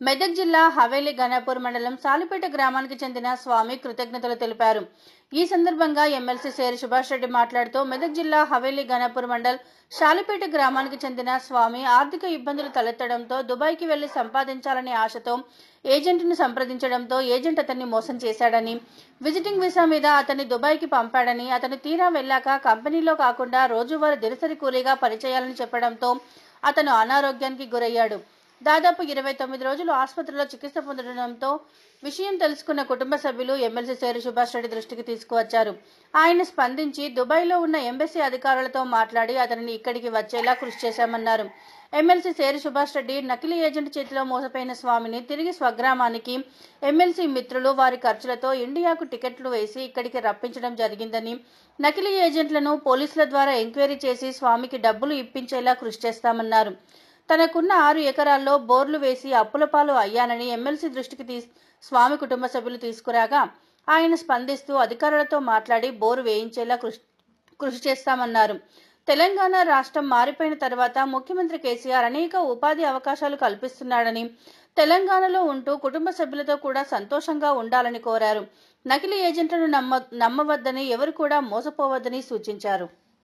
మెదక్ జిల్లా హవేలి ఘనపూర్ మండలం సాలిపేట గ్రామానికి చెందిన స్వామి కృతజ్ఞతలు తెలిపారు ఈ సందర్భంగా ఎమ్మెల్సీ సేరి సుభాష్ రెడ్డి మాట్లాడుతూ మెదక్ జిల్లా హవేలి ఘనపూర్ మండల్ షాలిపేట గ్రామానికి చెందిన స్వామి ఆర్థిక ఇబ్బందులు తలెత్తడంతో దుబాయ్కి వెళ్లి సంపాదించాలనే ఆశతో ఏజెంట్ను సంప్రదించడంతో ఏజెంట్ అతన్ని మోసం చేశాడని విజిటింగ్ వీసా మీద అతన్ని దుబాయ్కి పంపాడని అతను తీరా వెళ్ళాక కంపెనీలో కాకుండా రోజువారీ దినసరి కూలీగా పనిచేయాలని చెప్పడంతో అతను అనారోగ్యానికి గురయ్యాడు దాదాపు ఇరవై తొమ్మిది రోజులు ఆసుపత్రిలో చికిత్స పొందడంతో విషయం తెలుసుకున్న కుటుంబ సభ్యులు ఎమ్మెల్సీ సేరు సుభాష్ రెడ్డి దృష్టికి తీసుకువచ్చారు ఆయన స్పందించి దుబాయ్లో ఉన్న ఎంబసీ అధికారులతో మాట్లాడి అతనిని ఇక్కడికి వచ్చేలా కృషి చేశామన్నారు ఎమ్మెల్సీ సేరు సుభాష్ రెడ్డి నకిలీ ఏజెంట్ చేతిలో మోసపోయిన స్వామిని తిరిగి స్వగ్రామానికి ఎమ్మెల్సీ మిత్రులు వారి ఖర్చులతో ఇండియాకు టికెట్లు వేసి ఇక్కడికి రప్పించడం జరిగిందని నకిలీ ఏజెంట్లను పోలీసుల ద్వారా ఎంక్వైరీ చేసి స్వామికి డబ్బులు ఇప్పించేలా కృషి చేస్తామన్నారు తనకున్న ఆరు ఎకరాల్లో బోర్లు వేసి అప్పుల పాలు అయ్యానని ఎమ్మెల్సీ దృష్టికి తీస్ స్వామి కుటుంబ సభ్యులు తీసుకురాగా ఆయన స్పందిస్తూ అధికారులతో మాట్లాడి బోరు వేయించేలా కృషి కృషి చేస్తామన్నారు తెలంగాణ రాష్ట్రం మారిపోయిన తర్వాత ముఖ్యమంత్రి కేసీఆర్ అనేక ఉపాధి అవకాశాలు కల్పిస్తున్నాడని తెలంగాణలో ఉంటూ కుటుంబ సభ్యులతో కూడా సంతోషంగా ఉండాలని కోరారు నకిలీ ఏజెంట్లను నమ్మ నమ్మవద్దని ఎవరు కూడా మోసపోవద్దని సూచించారు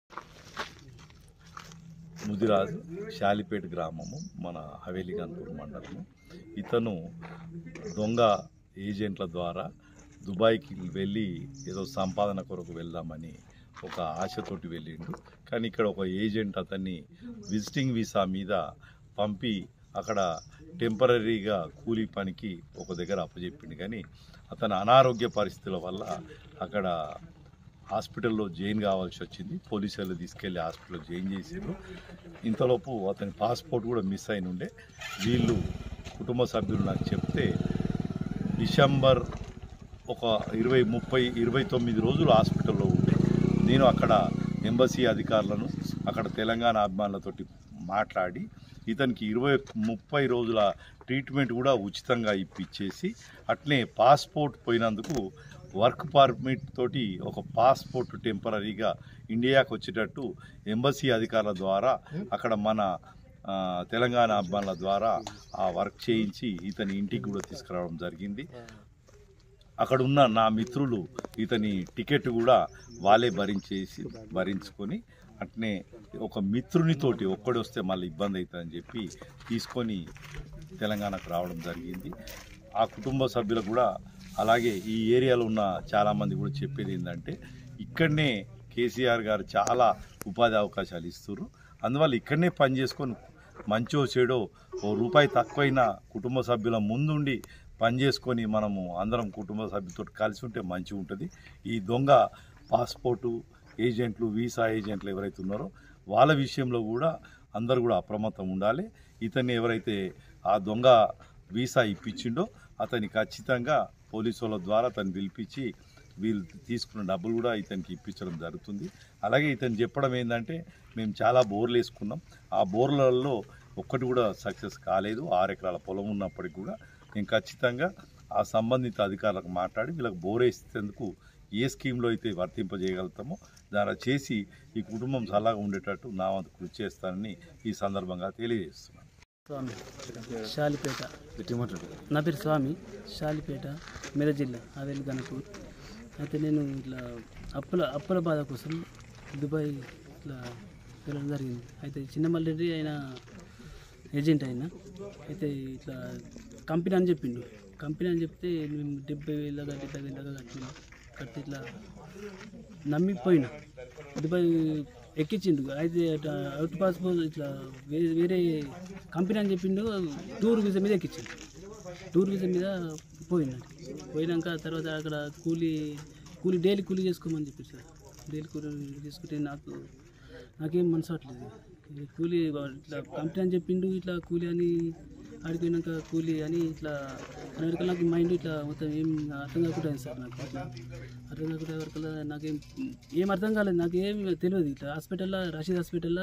ముదిరాజు శాలిపేట గ్రామము మన హవేలి గన్పూర్ మండలము ఇతను దొంగ ఏజెంట్ల ద్వారా దుబాయ్కి వెళ్ళి ఏదో సంపాదన కొరకు వెళ్దామని ఒక ఆశతోటి వెళ్ళిండు కానీ ఇక్కడ ఒక ఏజెంట్ అతన్ని విజిటింగ్ వీసా మీద పంపి అక్కడ టెంపరీగా కూలీ పనికి ఒక దగ్గర అప్పచెప్పిండు కానీ అతని అనారోగ్య పరిస్థితుల వల్ల అక్కడ హాస్పిటల్లో జాయిన్ కావాల్సి వచ్చింది పోలీసులు తీసుకెళ్లి హాస్పిటల్లో జాయిన్ చేసారు ఇంతలోపు అతని పాస్పోర్ట్ కూడా మిస్ అయిన ఉండే వీళ్ళు కుటుంబ సభ్యులు నాకు చెప్తే డిసెంబర్ ఒక ఇరవై ముప్పై ఇరవై తొమ్మిది రోజులు హాస్పిటల్లో ఉండే నేను అక్కడ ఎంబసీ అధికారులను అక్కడ తెలంగాణ అభిమానులతోటి మాట్లాడి ఇతనికి ఇరవై ముప్పై రోజుల ట్రీట్మెంట్ కూడా ఉచితంగా ఇప్పించేసి అట్నే పాస్పోర్ట్ పోయినందుకు వర్క్ పర్మిట్ తోటి ఒక పాస్పోర్ట్ టెంపరీగా ఇండియాకి వచ్చేటట్టు ఎంబసీ అధికారుల ద్వారా అక్కడ మన ఆ, తెలంగాణ అభిమానుల ద్వారా ఆ వర్క్ చేయించి ఇతని ఇంటికి కూడా తీసుకురావడం జరిగింది అక్కడ ఉన్న నా మిత్రులు ఇతని టికెట్ కూడా వాళ్ళే భరించేసి భరించుకొని అట్నే ఒక మిత్రునితోటి ఒక్కడి వస్తే మళ్ళీ ఇబ్బంది అవుతుందని చెప్పి తీసుకొని తెలంగాణకు రావడం జరిగింది ఆ కుటుంబ సభ్యులకు కూడా అలాగే ఈ ఏరియాలో ఉన్న చాలామంది కూడా చెప్పేది ఏంటంటే ఇక్కడనే కేసీఆర్ గారు చాలా ఉపాధి అవకాశాలు ఇస్తున్నారు అందువల్ల ఇక్కడనే పని చేసుకొని మంచో చెడో ఓ రూపాయి తక్కువైన కుటుంబ సభ్యుల ముందుండి పని చేసుకొని మనము అందరం కుటుంబ సభ్యులతో కలిసి ఉంటే మంచిగా ఉంటుంది ఈ దొంగ పాస్పోర్టు ఏజెంట్లు వీసా ఏజెంట్లు ఎవరైతే ఉన్నారో వాళ్ళ విషయంలో కూడా అందరూ కూడా అప్రమత్తం ఉండాలి ఇతన్ని ఎవరైతే ఆ దొంగ వీసా ఇప్పించిండో అతన్ని ఖచ్చితంగా పోలీసు వాళ్ళ ద్వారా అతన్ని పిలిపించి వీళ్ళు తీసుకున్న డబ్బులు కూడా ఇతనికి ఇప్పించడం జరుగుతుంది అలాగే ఇతను చెప్పడం ఏంటంటే మేము చాలా బోర్లు వేసుకున్నాం ఆ బోర్లలో ఒక్కటి కూడా సక్సెస్ కాలేదు ఆరు ఎకరాల పొలం ఉన్నప్పటికీ కూడా మేము ఖచ్చితంగా ఆ సంబంధిత అధికారులకు మాట్లాడి వీళ్ళకి బోర్ వేసేందుకు ఏ స్కీమ్లో అయితే వర్తింపజేయగలుగుతామో దాని చేసి ఈ కుటుంబం చల్లగా ఉండేటట్టు నా వంతు కృషి చేస్తానని ఈ సందర్భంగా తెలియజేస్తున్నాను స్వామి షాలిపేట నా పేరు స్వామి షాలిపేట మెదక్ జిల్లా అవేలి గణపూర్ అయితే నేను ఇట్లా అప్పుల అప్పుల బాధ కోసం దుబాయ్ ఇట్లా వెళ్ళడం జరిగింది అయితే చిన్నమల్లెడ్డి ఆయన ఏజెంట్ అయినా అయితే ఇట్లా కంపెనీ అని చెప్పిండు కంపెనీ అని చెప్తే మేము డెబ్బై వేల డెబ్బై వేల దాకా కట్టినాం కట్టి ఇట్లా నమ్మిపోయినా దుబాయ్ ఎక్కించిండు అయితే అట్లా అవుట్ పాస్పోర్ట్ ఇట్లా వేరే వేరే కంపెనీ అని చెప్పిండు టూర్ వీసా మీద ఎక్కించిండు టూర్ వీసా మీద పోయినాడు పోయినాక తర్వాత అక్కడ కూలీ కూలీ డైలీ కూలీ చేసుకోమని చెప్పారు సార్ డైలీ కూలీ చేసుకుంటే నాకు నాకేం మనసు అట్లేదు ఇది కూలీ ఇట్లా కంపెనీ అని చెప్పిండు ఇట్లా కూలీ అని ఆడిపోయినాక కూలీ అని ఇట్లా అనేవరకు నాకు మైండ్ ఇట్లా మొత్తం ఏం అర్థం కాకుండా అయింది సార్ నాకు ఇట్లా అర్థం కాకుండా వరకల్లా నాకేం ఏం అర్థం కాలేదు నాకేం తెలియదు ఇట్లా హాస్పిటల్లో రషీద్ హాస్పిటల్లో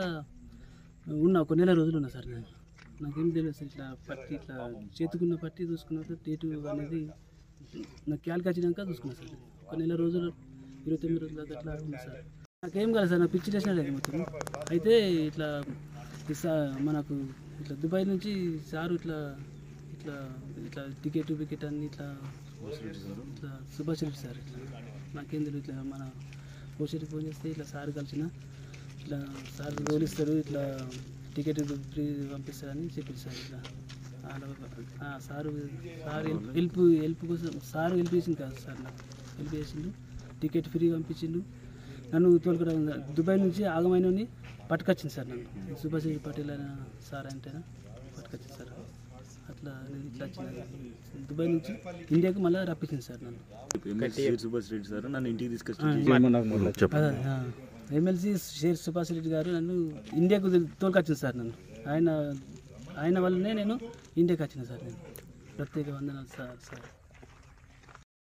ఉన్నా ఒక నెల రోజులు ఉన్నా సార్ నేను నాకేం తెలియదు సార్ ఇట్లా పట్టి ఇట్లా చేతుకున్న పట్టి చూసుకున్నాక డేటు అనేది నాకు క్యాల్కి వచ్చినాక చూసుకున్నా సార్ ఒక నెల రోజులు ఇరవై తొమ్మిది రోజుల దాకా అట్లా ఉన్నా సార్ నాకేం కాలేదు సార్ నాకు పిచ్చి లేచినట్టు మొత్తం అయితే ఇట్లా ఈ సా- మనకు ఇట్లా దుబాయ్ నుంచి సారు ఇట్లా ఇట్లా ఇట్లా ఇట్లా టికెట్ వికెట్ అన్ని ఇట్లా ఇట్లా సుభాష్ రెడ్డి సార్ ఇట్లా నాకేం తెలియదు ఇట్లా మన పోషెట్కి ఫోన్ చేస్తే ఇట్లా సార్ కలిసిన ఇట్లా సార్ తోలిస్తారు ఇట్లా టికెట్ ఫ్రీ పంపిస్తారని చెప్పింది సార్ ఇట్లా ఆడ- ఆ sir sir help help help కోసం సార్ హెల్ప్ చేసింది కాదు సార్ నాకు హెల్ప్ చేసిండు టికెట్ ఫ్రీ పంపించిండు నన్ను తోలుకురా దుబాయ్ నుంచి ఆగమైనని పట్టుకొచ్చింది సార్ నన్ను సుభాష్ చంద్ర పటేల్ అనే సార్ అంటే పట్టుకొచ్చింది సార్ అట్లా నేను ఇట్లా వచ్చిన దుబాయ్ నుంచి ఇండియాకి మళ్ళీ రప్పించింది సార్ నన్ను ఎమ్మెల్సీ సుభాష్ రెడ్డి సార్ నన్ను ఇంటికి తీసుకొచ్చి అదే, ఆ. ఎమ్మెల్సీ షేర్ సుభాష్ రెడ్డి గారు నన్ను ఇండియాకు తోల్- తోలుకొచ్చింది సార్ నన్ను ఆయన ఆయన వల్లనే నేను ఇండియాకి వచ్చిన సార్ నేను ప్రత్యేక వందనాలు సార్ సార్